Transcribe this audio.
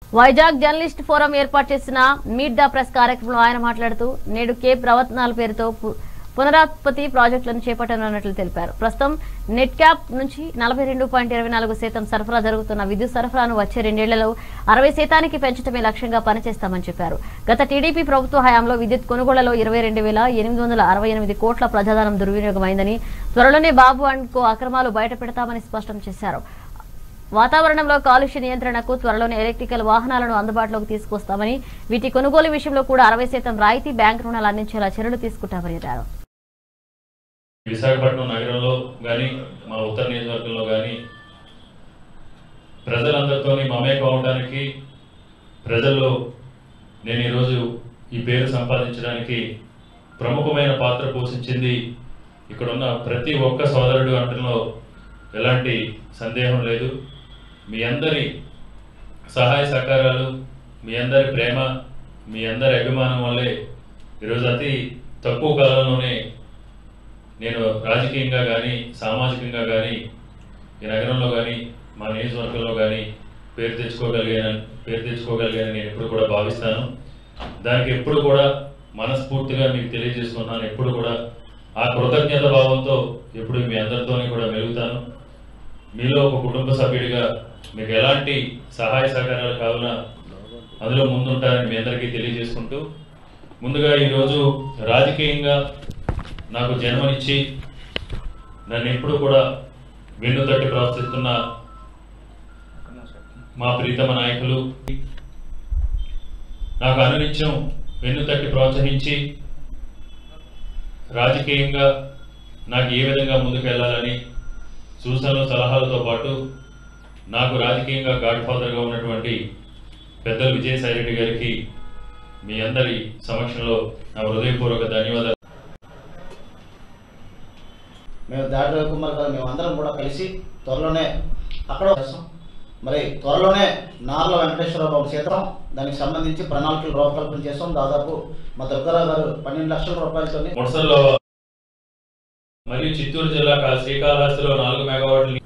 Vizag journalist forum ఏర్పాటు చేసిన meet the press కార్యక్రమంలో ఆయన మాట్లాడుతూ నేడు కేప్ రవత్నాల పేరుతో పు- పునరుత్పత్తి ప్రాజెక్టులను చేపట్టనున్నట్లు తెలిపారు ప్రస్తుతం నెట్ క్యాప్ నుంచి నలభై రెండు పాయింట్ ఇరవై నాలుగు శాతం సరఫరా జరుగుతున్న విద్యుత్ సరఫరాను వచ్చే రెండేళ్లలో అరవై శాతానికి పెంచడమే లక్ష్యంగా పనిచేస్తామని చెప్పారు గత టీడీపీ ప్రభుత్వ హయాంలో విద్యుత్ కొనుగోళ్లలో ఇరవై రెండు వేల ఎనిమిది వందల అరవై ఎనిమిది కోట్ల ప్రజాధనం దుర్వినియోగమైందని త్వరలోనే బాబు అండ్ కో అక్రమాలు బయటపెడతామని స్పష్టం చేశారు వాతావరణంలో కాలుష్య నియంత్రణకు త్వరలోనే ఎలక్ట్రికల్ వాహనాలను అందుబాటులోకి తీసుకొస్తామని వీటి కొనుగోలు విషయంలో కూడా అరవై శాతం రాయితీ బ్యాంక్ రుణాలు అందించేలా చర్యలు తీసుకుంటామని అన్నారు విశాఖపట్నం నగరంలో కానీ మా ఉత్తర నియోజకవర్గంలో కానీ ప్రజలందరితోని మమేకం అవడానికి ప్రజల్లో నేను ఈరోజు ఈ పేరు సంపాదించడానికి ప్రముఖమైన పాత్ర పోషించింది ఇక్కడున్న ప్రతి ఒక్క సోదరుడు అంటలో ఎలాంటి సందేహం లేదు మీ అందరి సహాయ సహకారాలు మీ అందరి ప్రేమ మీ అందరి అభిమానం వల్లే ఈరోజు అతి తక్కువ కాలంలోనే నేను రాజకీయంగా కానీ సామాజికంగా కానీ ఈ నగరంలో కానీ మా నియోజకవర్గంలో కానీ పేరు తెచ్చుకోగలిగాను పేరు తెచ్చుకోగలిగాను నేను ఎప్పుడు కూడా భావిస్తాను దానికి ఎప్పుడు కూడా మనస్ఫూర్తిగా మీకు తెలియజేసుకున్నాను ఎప్పుడు కూడా ఆ కృతజ్ఞత భావంతో ఎప్పుడు మీ అందరితోని కూడా మెలుగుతాను మీలో ఒక కుటుంబ సభ్యుడిగా మీకు ఎలాంటి సహాయ సహకారాలు కావాలన్నా అందులో ముందుంటారని మీ అందరికీ తెలియజేసుకుంటూ ముందుగా ఈరోజు రాజకీయంగా నాకు జన్మనిచ్చి నన్ను ఎప్పుడు కూడా వెన్ను తట్టి ప్రవర్తిస్తున్న మా ప్రీతమ నాయకులు నాకు అనునిత్యం వెన్ను తట్టి ప్రోత్సహించి రాజకీయంగా నాకు ఏ విధంగా ముందుకు వెళ్ళాలని సూచనలు సలహాలతో పాటు నాకు రాజకీయంగా గాడ్ ఫాదర్గా ఉన్నటువంటి పెద్దలు విజయసాయి రెడ్డి గారికి మీ అందరి సమక్షంలో నా హృదయపూర్వక ధన్యవాదాలు మేము దాడి రవికుమార్ గారు మేము అందరం కూడా కలిసి త్వరలోనే అక్కడ చేస్తాం మరి త్వరలోనే నార్ల వెంకటేశ్వర బాబు సీతం దానికి సంబంధించి ప్రణాళికలు రూపకల్పన చేస్తాం దాదాపు మా దుర్గారావు గారు పన్నెండు లక్షల రూపాయలతో ముడసల్లో మరియు చిత్తూరు జిల్లా కా- శ్రీకాళహస్తిలో నాలుగు మెగావాట్లు